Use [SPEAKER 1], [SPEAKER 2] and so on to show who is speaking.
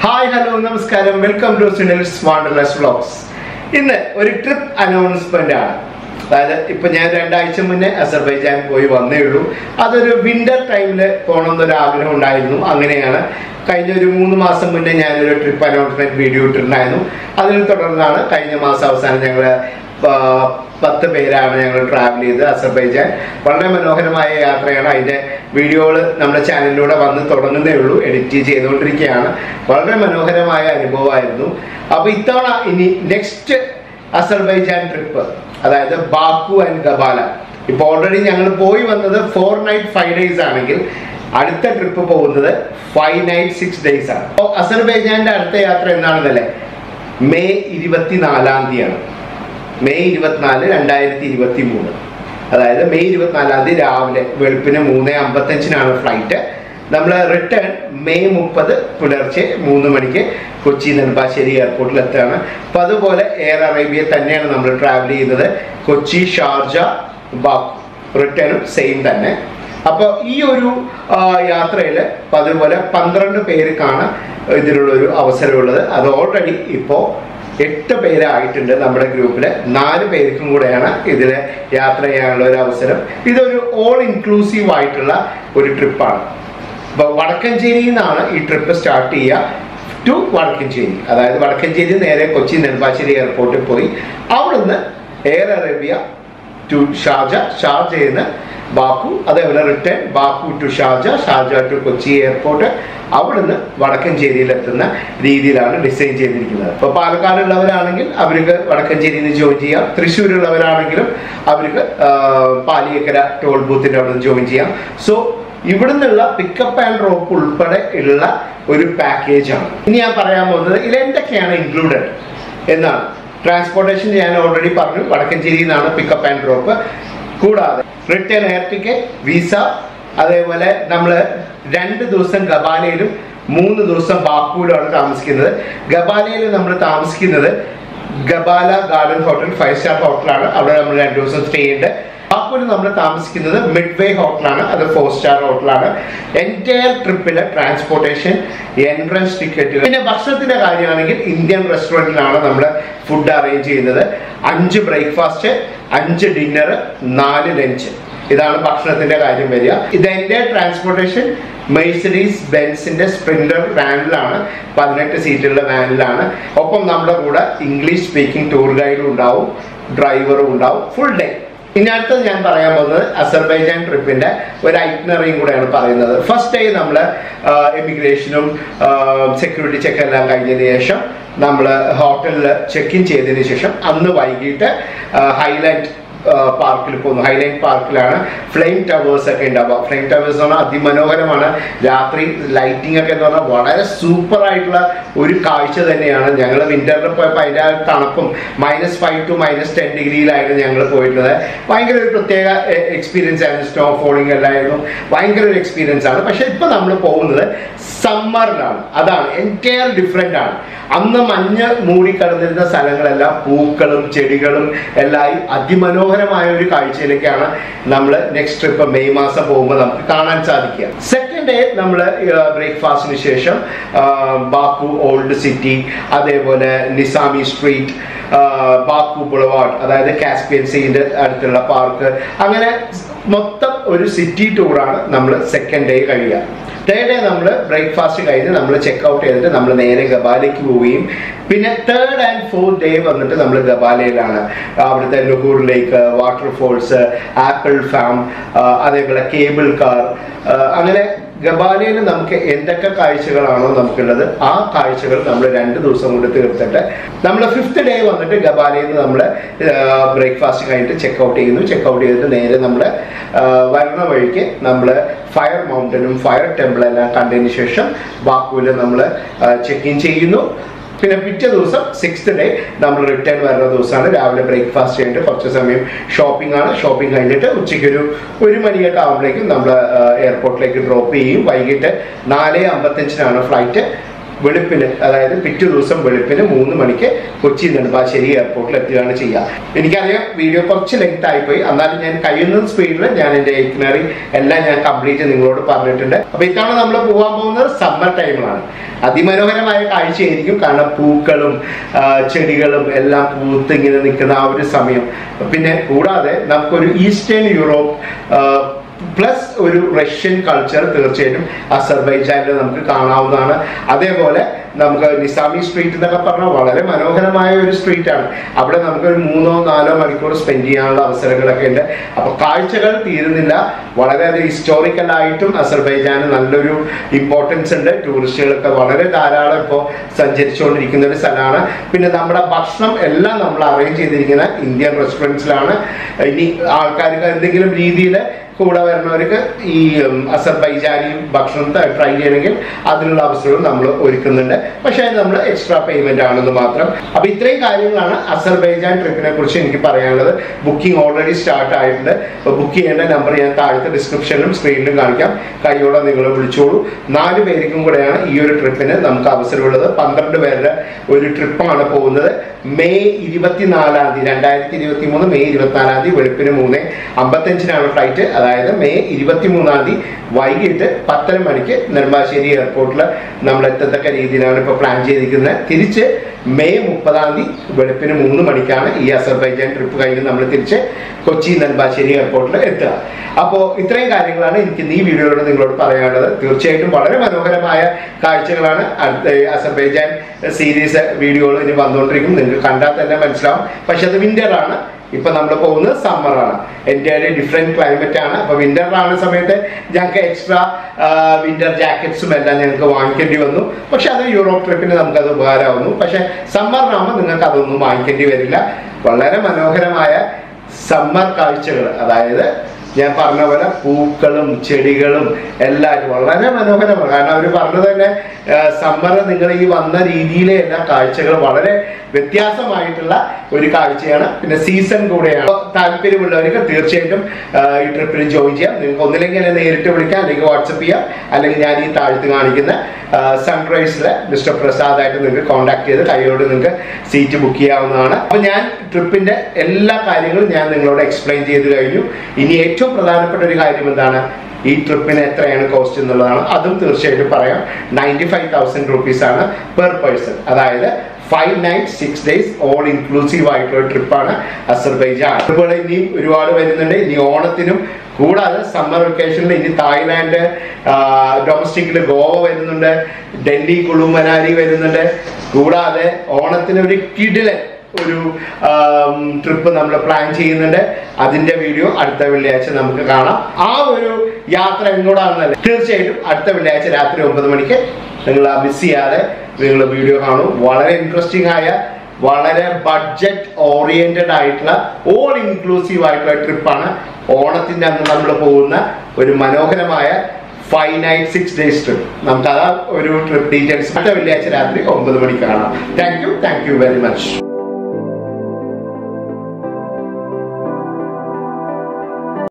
[SPEAKER 1] hi hello നമസ്കാരം welcome to Sunil's wanderlust vlogs ഇന്ന് ഒരു ട്രിപ്പ് അനൗൺസ്മെന്റ് ആണ് അതായത് ഇപ്പൊ ഞാൻ രണ്ടാഴ്ച മുന്നേ അസർബൈജാൻ പോയി വന്നേ ഉള്ളൂ അതൊരു വിന്റർ ടൈമിൽ പോകണം എന്നൊരു ആഗ്രഹം ഉണ്ടായിരുന്നു അങ്ങനെയാണ് കഴിഞ്ഞ ഒരു മൂന്ന് മാസം മുന്നേ ഞാനൊരു ട്രിപ്പ് അനൗൺസ്മെന്റ് വീഡിയോ ഇട്ടിട്ടുണ്ടായിരുന്നു അതിനെ തുടർന്നാണ് കഴിഞ്ഞ മാസം അവസാനം ഞങ്ങൾ പത്ത് പേരാണ് ഞങ്ങൾ ട്രാവൽ ചെയ്ത് അസർബൈജാൻ വളരെ മനോഹരമായ യാത്രയാണ് അതിന്റെ വീഡിയോകൾ നമ്മുടെ ചാനലിലൂടെ വന്ന് തുടങ്ങുന്നേ ഉള്ളൂ എഡിറ്റ് ചെയ്തുകൊണ്ടിരിക്കുകയാണ് വളരെ മനോഹരമായ അനുഭവമായിരുന്നു അപ്പൊ ഇത്തവണ ഇനി നെക്സ്റ്റ് അസർബൈജാൻ ട്രിപ്പ് അതായത് ബാക്കു ആൻഡ് ഗബാല ഇപ്പൊ ഓൾറെഡി ഞങ്ങൾ പോയി വന്നത് ഫോർ നൈറ്റ് ഫൈവ് ഡേയ്സ് ആണെങ്കിൽ അടുത്ത ട്രിപ്പ് പോകുന്നത് ഫൈവ് നൈറ്റ് സിക്സ് ഡേയ്സ് ആണ് അപ്പോൾ അസർബൈജാന്റെ അടുത്ത യാത്ര എന്നാണെന്നല്ലേ മെയ് ഇരുപത്തിനാലാം തീയതിയാണ് മെയ് ഇരുപത്തിനാല് രണ്ടായിരത്തി ഇരുപത്തി മൂന്ന് അതായത് മെയ് ഇരുപത്തിനാലാം തീയതി രാവിലെ വെളുപ്പിന് മൂന്ന് അമ്പത്തഞ്ചിനാണ് ഫ്ലൈറ്റ് നമ്മൾ റിട്ടേൺ മെയ് മുപ്പത് പുലർച്ചെ മൂന്ന് മണിക്ക് കൊച്ചി നെടുമ്പാശ്ശേരി എയർപോർട്ടിൽ എത്തുകയാണ് അപ്പൊ അതുപോലെ എയർ അറേബ്യ തന്നെയാണ് നമ്മൾ ട്രാവൽ ചെയ്യുന്നത് കൊച്ചി ഷാർജ ബാക്കു റിട്ടേണും സെയിം തന്നെ അപ്പോൾ ഈ ഒരു യാത്രയിൽ അതുപോലെ പന്ത്രണ്ട് പേർക്കാണ് ഇതിനുള്ള ഒരു അവസരമുള്ളത് അത് ഓൾറെഡി ഇപ്പോൾ എട്ട് പേരായിട്ടുണ്ട് നമ്മുടെ ഗ്രൂപ്പിൽ നാല് പേർക്കും കൂടെയാണ് ഇതിൽ യാത്ര ചെയ്യാനുള്ള ഒരു അവസരം ഇതൊരു ഓൾ ഇൻക്ലൂസീവ് ആയിട്ടുള്ള ഒരു ട്രിപ്പാണ് അപ്പോൾ വടക്കഞ്ചേരിയിൽ നിന്നാണ് ഈ ട്രിപ്പ് സ്റ്റാർട്ട് ചെയ്യുക ടു വടക്കഞ്ചേരി അതായത് വടക്കഞ്ചേരി നേരെ കൊച്ചി നെടുമ്പാശ്ശേരി എയർപോർട്ടിൽ പോയി അവിടുന്ന് എയർ അറേബ്യ ടു ഷാർജ ഷാർജയിൽ നിന്ന് ബാക്കു അതേപോലെ return Baku to Sharjah Sharjah to Kochi airport അവിടുന്ന് വടക്കഞ്ചേരിയിൽ എത്തുന്ന രീതിയിലാണ് ഡിസൈൻ ചെയ്തിരിക്കുന്നത് ഇപ്പോൾ പാലക്കാടുള്ളവരാണെങ്കിൽ അവർക്ക് വടക്കഞ്ചേരിയിൽ നിന്ന് ജോയിൻ ചെയ്യാം തൃശ്ശൂരുള്ളവരാണെങ്കിലും അവർക്ക് പാലിയക്കര ടോൾ ബൂത്തിന്റെ അവിടെ നിന്ന് ജോയിൻ ചെയ്യാം സോ ഇവിടുന്നുള്ള പിക്കപ്പ് ആൻഡ് ഡ്രോപ്പ് ഉൾപ്പെടെ ഉള്ള ഒരു പാക്കേജ് ആണ് ഇനി ഞാൻ പറയാൻ പോകുന്നത് ഇതിൽ എന്തൊക്കെയാണ് ഇൻക്ലൂഡഡ് എന്നാണ് ട്രാൻസ്പോർട്ടേഷൻ ഞാൻ ഓൾറെഡി പറഞ്ഞു വടക്കഞ്ചേരിയിൽ നിന്നാണ് പിക്കപ്പ് ആൻഡ് ഡ്രോപ്പ് കൂടാതെ റിട്ടേൺ എയർ ടിക്കറ്റ് വിസ അതേപോലെ നമ്മൾ രണ്ട് ദിവസം ഗബാലയിലും മൂന്ന് ദിവസം ബാക്കുവിലുമാണ് താമസിക്കുന്നത് ഗബാലയിൽ നമ്മൾ താമസിക്കുന്നത് Gabala garden hotel five star ഹോട്ടലാണ് അവിടെ നമ്മൾ രണ്ട് ദിവസം സ്റ്റേ ഉണ്ട് ബാക്കുവിൽ നമ്മൾ താമസിക്കുന്നത് മിഡ് വേ ഹോട്ടലാണ് അത് ഫോർ സ്റ്റാർ ഹോട്ടലാണ് എൻറ്റയർ ട്രിപ്പിലെ ട്രാൻസ്പോർട്ടേഷൻ എൻട്രൻസ് ടിക്കറ്റുകൾ പിന്നെ ഭക്ഷണത്തിന്റെ കാര്യമാണെങ്കിൽ ഇന്ത്യൻ റെസ്റ്റോറൻറ്റിലാണ് നമ്മൾ ഫുഡ് അറേഞ്ച് ചെയ്യുന്നത് അഞ്ച് ബ്രേക്ക്ഫാസ്റ്റ് അഞ്ച് ഡിന്നർ നാല് ലഞ്ച് ഇതാണ് ഭക്ഷണത്തിന്റെ കാര്യം വരിക ഇതിന്റെ ട്രാൻസ്പോർട്ടേഷൻ മെയ്സഡീസ് ബെൻസിന്റെ സ്പ്രിന്റർ വാനിലാണ് പതിനെട്ട് സീറ്റുള്ള വാനിലാണ് ഒപ്പം നമ്മുടെ കൂടെ ഇംഗ്ലീഷ് സ്പീക്കിംഗ് ടൂർ ഗൈഡും ഉണ്ടാവും ഡ്രൈവറും ഉണ്ടാവും ഫുൾ ഡേ ഇനി അടുത്തത് ഞാൻ പറയാൻ പോകുന്നത് അസർബൈജാൻ ട്രിപ്പിന്റെ ഒരു ഐറ്റിനറിയും കൂടെയാണ് പറയുന്നത് ഫസ്റ്റ് ഡേ നമ്മൾ എമിഗ്രേഷനും സെക്യൂരിറ്റി ചെക്ക് എല്ലാം കഴിഞ്ഞതിന് ശേഷം നമ്മൾ ഹോട്ടലിൽ ചെക്ക് ഇൻ ചെയ്തതിന് ശേഷം അന്ന് വൈകിട്ട് ഹൈലൈറ്റ് പാർക്കിൽ പോകുന്നു ഹൈലൈറ്റ് പാർക്കിലാണ് ഫ്ലെയിം ടവേഴ്സ് ഒക്കെ ഉണ്ടാവുക ഫ്ലെയിം ടവേഴ്സ് എന്ന് പറഞ്ഞാൽ അതിമനോഹരമാണ് രാത്രി ലൈറ്റിംഗ് ഒക്കെ എന്ന് പറഞ്ഞാൽ വളരെ സൂപ്പർ ആയിട്ടുള്ള ഒരു കാഴ്ച തന്നെയാണ് ഞങ്ങൾ വിന്ററിൽ പോയപ്പോൾ അതിൻ്റെ ആ തണുപ്പും minus five to minus ten ഡിഗ്രിയിലായിരുന്നു ഞങ്ങൾ പോയിട്ടുള്ളത് ഭയങ്കര ഒരു പ്രത്യേക എക്സ്പീരിയൻസ് ആയിരുന്നു സ്നോ ഫോളിംഗ് എല്ലായിരുന്നു ഭയങ്കര ഒരു എക്സ്പീരിയൻസ് ആണ് പക്ഷെ ഇപ്പൊ നമ്മൾ പോകുന്നത് സമ്മറിലാണ് അതാണ് എൻറ്റയർ ഡിഫറെൻ്റ് ആണ് അന്ന് മഞ്ഞ് മൂടിക്കിടന്നിരുന്ന സ്ഥലങ്ങളെല്ലാം പൂക്കളും ചെടികളും എല്ലായി അതിമനോഹരമായ ഒരു കാഴ്ചയിലേക്കാണ് നമ്മൾ നെക്സ്റ്റ് ട്രിപ്പ് മെയ് മാസം പോകുമ്പോൾ നമുക്ക് കാണാൻ സാധിക്കുക സെക്കൻഡ് ഡേ നമ്മൾ ബ്രേക്ക്ഫാസ്റ്റിന് ശേഷം ബാക്കു ഓൾഡ് സിറ്റി അതേപോലെ നിസാമി സ്ട്രീറ്റ് ബാക്കു ബുളവാർഡ് അതായത് കാസ്പിയൻ സീന്റെ അടുത്തുള്ള പാർക്ക് അങ്ങനെ മൊത്തം ഒരു സിറ്റി ടൂറാണ് നമ്മൾ സെക്കൻഡ് ഡേ കഴിയുക തേർഡ് ഡേ നമ്മൾ ബ്രേക്ക്ഫാസ്റ്റ് കഴിഞ്ഞ് നമ്മൾ ചെക്ക് ഔട്ട് ചെയ്തിട്ട് നമ്മൾ നേരെ ഗബാലയ്ക്ക് പോവുകയും പിന്നെ തേർഡ് ആൻഡ് ഫോർത്ത് ഡേ വന്നിട്ട് നമ്മൾ ഗബാലയിലാണ് അവിടുത്തെ Nohur lake waterfalls apple farm അതേപോലെ കേബിൾ കാർ അങ്ങനെ ഗബാലയിൽ നമുക്ക് എന്തൊക്കെ കാഴ്ചകളാണോ നമുക്കുള്ളത് ആ കാഴ്ചകൾ നമ്മൾ രണ്ട് ദിവസം കൊണ്ട് തീർത്തിട്ട് നമ്മൾ ഫിഫ്ത്ത് ഡേ വന്നിട്ട് ഗബാലയിൽ നിന്ന് നമ്മൾ ബ്രേക്ക്ഫാസ്റ്റ് കഴിഞ്ഞിട്ട് ചെക്ക് ഔട്ട് ചെയ്യുന്നു ചെക്ക് ഔട്ട് ചെയ്തിട്ട് നേരെ നമ്മൾ വരുന്ന വഴിക്ക് നമ്മൾ ഫയർ മൗണ്ടനും ഫയർ ടെമ്പിൾ എല്ലാം കണ്ടതിന് ശേഷം ബാക്കുവിൽ നമ്മൾ ചെക്ക് ഇൻ ചെയ്യുന്നു പിന്നെ പിറ്റേ ദിവസം സിക്സ്ത് ഡേ നമ്മൾ റിട്ടേൺ വരുന്ന ദിവസമാണ് രാവിലെ ബ്രേക്ക്ഫാസ്റ്റ് കഴിഞ്ഞിട്ട് കുറച്ച് സമയം ഷോപ്പിംഗ് ആണ് ഷോപ്പിംഗ് കഴിഞ്ഞിട്ട് ഉച്ചയ്ക്ക് ഒരു ഒരു മണിയൊക്കെ ആകുമ്പോഴേക്കും നമ്മൾ എയർപോർട്ടിലേക്ക് ഡ്രോപ്പ് ചെയ്യും വൈകിട്ട് നാല് അമ്പത്തഞ്ചിനാണ് ഫ്ലൈറ്റ് വെളുപ്പിന് അതായത് പിറ്റേ ദിവസം വെളുപ്പിന് മൂന്ന് മണിക്ക് കൊച്ചി നെടുമ്പാശ്ശേരി എയർപോർട്ടിൽ എത്തുകയാണ് ചെയ്യുക എനിക്കറിയാം വീഡിയോ കുറച്ച് ലെങ്ത് ആയിപ്പോയി എന്നാലും ഞാൻ കഴിയുന്ന സ്പീഡിൽ ഞാൻ എൻ്റെ എയ്റ്റിനറി എല്ലാം ഞാൻ കംപ്ലീറ്റ് നിങ്ങളോട് പറഞ്ഞിട്ടുണ്ട് അപ്പൊ ഇത്തവണ നമ്മൾ പോകാൻ പോകുന്നത് സമ്മർ ടൈമിലാണ് അതിമനോഹരമായ കാഴ്ചയായിരിക്കും കാരണം പൂക്കളും ആ, ചെടികളും എല്ലാം പൂത്ത് ഇങ്ങനെ നിൽക്കുന്ന ആ ഒരു സമയം പിന്നെ കൂടാതെ നമുക്കൊരു ഈസ്റ്റേൺ യൂറോപ്പ് ആ, പ്ലസ് ഒരു റഷ്യൻ കൾച്ചർ തീർച്ചയായിട്ടും അസർബൈജാനിൽ നമുക്ക് കാണാവുന്നതാണ് അതേപോലെ നമുക്ക് നിസാമി സ്ട്രീറ്റ് എന്നൊക്കെ പറഞ്ഞാൽ വളരെ മനോഹരമായ ഒരു സ്ട്രീറ്റ് ആണ് അവിടെ നമുക്ക് ഒരു മൂന്നോ നാലോ മണിക്കൂർ സ്പെൻഡ് ചെയ്യാനുള്ള അവസരങ്ങളൊക്കെ ഉണ്ട് അപ്പൊ കാഴ്ചകൾ തീരുന്നില്ല വളരെയധികം ഹിസ്റ്റോറിക്കൽ ആയിട്ടും അസർബൈജാന് നല്ലൊരു ഇമ്പോർട്ടൻസ് ഉണ്ട് ടൂറിസ്റ്റുകളൊക്കെ വളരെ ധാരാളം ഇപ്പോൾ സഞ്ചരിച്ചുകൊണ്ടിരിക്കുന്ന ഒരു സ്ഥലമാണ് പിന്നെ നമ്മുടെ ഭക്ഷണം എല്ലാം നമ്മൾ അറേഞ്ച് ചെയ്തിരിക്കുന്ന ഇന്ത്യൻ റെസ്റ്റോറൻറ്റ്സിലാണ് ഇനി ആൾക്കാർക്ക് എന്തെങ്കിലും രീതിയിൽ കൂടെ വരുന്നവർക്ക് ഈ ഉം, അസർബൈജാനി ഭക്ഷണം ട്രൈ ചെയ്യണമെങ്കിൽ അതിനുള്ള അവസരവും നമ്മൾ ഒരുക്കുന്നുണ്ട് പക്ഷേ നമ്മൾ എക്സ്ട്രാ പേയ്മെന്റ് ആണെന്ന് മാത്രം അപ്പൊ ഇത്രയും കാര്യങ്ങളാണ് അസർബൈജാൻ ട്രിപ്പിനെ കുറിച്ച് എനിക്ക് പറയാനുള്ളത് ബുക്കിംഗ് ഓൾറെഡി സ്റ്റാർട്ട് ആയിട്ടുണ്ട് അപ്പോൾ ബുക്ക് ചെയ്യേണ്ട നമ്പർ ഞാൻ താഴത്തെ ഡിസ്ക്രിപ്ഷനിലും സ്ക്രീനിലും കാണിക്കാം കൈയോടെ നിങ്ങൾ വിളിച്ചോളൂ നാല് പേർക്കും കൂടെയാണ് ഈ ഒരു ട്രിപ്പിന് നമുക്ക് അവസരമുള്ളത് പന്ത്രണ്ട് പേരുടെ ഒരു ട്രിപ്പാണ് പോകുന്നത് മെയ് ഇരുപത്തിനാലാം തീയതി രണ്ടായിരത്തി ഇരുപത്തി മൂന്ന് മെയ് ഇരുപത്തിനാലാം തീയതി വെളുപ്പിന് മൂന്ന് അമ്പത്തഞ്ചിനാണ് ഫ്ലൈറ്റ് അതായത് മെയ് ഇരുപത്തി മൂന്നാം തീയതി വൈകിട്ട് പത്തര മണിക്ക് നെടുമ്പാശ്ശേരി എയർപോർട്ടിൽ നമ്മൾ എത്തത്തക്ക രീതിയിലാണ് ഇപ്പോൾ പ്ലാൻ ചെയ്തിരിക്കുന്നത് തിരിച്ച് മെയ് മുപ്പതാം തീയതി വെളുപ്പിന് മൂന്ന് മണിക്കാണ് ഈ അസർബൈജാൻ ട്രിപ്പ് കഴിഞ്ഞ് നമ്മൾ തിരിച്ച് കൊച്ചി നെടുമ്പാശ്ശേരി എയർപോർട്ടിൽ എത്തുക അപ്പോൾ ഇത്രയും കാര്യങ്ങളാണ് എനിക്ക് ഈ വീഡിയോയിലൂടെ നിങ്ങളോട് പറയാനുള്ളത് തീർച്ചയായിട്ടും വളരെ മനോഹരമായ കാഴ്ചകളാണ് അടുത്ത അസർബൈജാൻ സീരീസ് വീഡിയോകൾ ഇനി വന്നുകൊണ്ടിരിക്കും നിങ്ങൾക്ക് കണ്ടാൽ തന്നെ മനസ്സിലാവും പക്ഷെ അത് വിന്റർ ആണ് ഇപ്പൊ നമ്മൾ പോകുന്നത് സമ്മർ ആണ് എൻ്റെ ഡിഫറെന്റ് ക്ലൈമറ്റ് ആണ് അപ്പൊ വിന്ററിലാണ് സമയത്ത് ഞങ്ങൾക്ക് എക്സ്ട്രാ വിന്റർ ജാക്കറ്റ്സും എല്ലാം ഞങ്ങൾക്ക് വാങ്ങിക്കേണ്ടി വന്നു പക്ഷെ അത് യൂറോപ്പ് ട്രിപ്പിന് നമുക്കത് ഉപകാരമാവുന്നു പക്ഷെ സമ്മറിനാകുമ്പോൾ നിങ്ങൾക്ക് അതൊന്നും വാങ്ങിക്കേണ്ടി വരില്ല വളരെ മനോഹരമായ സമ്മർ കാഴ്ചകൾ അതായത് ഞാൻ പറഞ്ഞ പോലെ പൂക്കളും ചെടികളും എല്ലാം വളരെ മനോഹരമാണ് കാരണം അവർ പറഞ്ഞത് തന്നെ സമ്മർ നിങ്ങൾ ഈ വന്ന രീതിയിലെ എല്ലാ കാഴ്ചകൾ വളരെ വ്യത്യാസമായിട്ടുള്ള ഒരു കാഴ്ചയാണ് പിന്നെ സീസൺ കൂടെയാണ് അപ്പൊ താല്പര്യമുള്ളവർക്ക് തീർച്ചയായിട്ടും ആ, ഈ ട്രിപ്പിൽ ജോയിൻ ചെയ്യാം നിങ്ങൾക്ക് ഒന്നില്ലെങ്കിൽ എന്നെ നേരിട്ട് വിളിക്കാം അല്ലെങ്കിൽ വാട്സപ്പ് ചെയ്യാം അല്ലെങ്കിൽ ഞാൻ ഈ താഴ്ത്ത് കാണിക്കുന്ന സൺറൈസിലെ മിസ്റ്റർ പ്രസാദ് ആയിട്ട് നിങ്ങൾക്ക് കോൺടാക്ട് ചെയ്ത് കൈയോട് നിങ്ങൾക്ക് സീറ്റ് ബുക്ക് ചെയ്യാവുന്നതാണ് അപ്പൊ ഞാൻ ട്രിപ്പിന്റെ എല്ലാ കാര്യങ്ങളും ഞാൻ നിങ്ങളോട് എക്സ്പ്ലെയിൻ ചെയ്ത് കഴിഞ്ഞു ഇനി ഏറ്റവും പ്രധാനപ്പെട്ട ഒരു കാര്യം എന്താണ് ഈ ട്രിപ്പിന് എത്രയാണ് കോസ്റ്റ് എന്നുള്ളതാണ് അതും തീർച്ചയായിട്ടും പറയാം നയൻറ്റി ഫൈവ് തൗസൻഡ് റുപ്പീസ് ആണ് പെർ പേഴ്സൺ അതായത് five night six days all inclusive ആയിട്ടുള്ള ട്രിപ്പാണ് അസർബൈജാൻ അതുപോലെ ഇനിയും ഒരുപാട് വരുന്നുണ്ട് ഇനി ഓണത്തിനും കൂടാതെ സമ്മർ വെക്കേഷനിൽ ഇനി തായ്ലാന്റ് ഡൊമസ്റ്റിക്കിൽ ഗോവ വരുന്നുണ്ട് ഡൽഹി കുളു മനാലി വരുന്നുണ്ട് കൂടാതെ ഓണത്തിന് ഒരു കിടിലൻ ഒരു ട്രിപ്പ് നമ്മൾ പ്ലാൻ ചെയ്യുന്നുണ്ട് അതിന്റെ വീഡിയോ അടുത്ത വെള്ളിയാഴ്ച നമുക്ക് കാണാം ആ ഒരു യാത്ര എങ്ങോട്ടാണെന്നല്ല തീർച്ചയായിട്ടും അടുത്ത വെള്ളിയാഴ്ച രാത്രി ഒമ്പത് മണിക്ക് നിങ്ങൾ മിസ് ചെയ്യാതെ നിങ്ങൾ വീഡിയോ കാണും വളരെ ഇൻട്രസ്റ്റിംഗ് ആയ വളരെ ബഡ്ജറ്റ് ഓറിയന്റഡ് ആയിട്ടുള്ള ഓൾ ഇൻക്ലൂസീവ് ആയിട്ടുള്ള ട്രിപ്പാണ് ഓണത്തിന്റെ അന്ന് നമ്മൾ പോകുന്ന ഒരു മനോഹരമായ five night six days trip നമുക്ക് ആ ഒരു ട്രിപ്പ് ഡീറ്റെയിൽസ് അടുത്ത വെള്ളിയാഴ്ച രാത്രി ഒമ്പത് മണിക്ക് കാണാം thank you thank you very much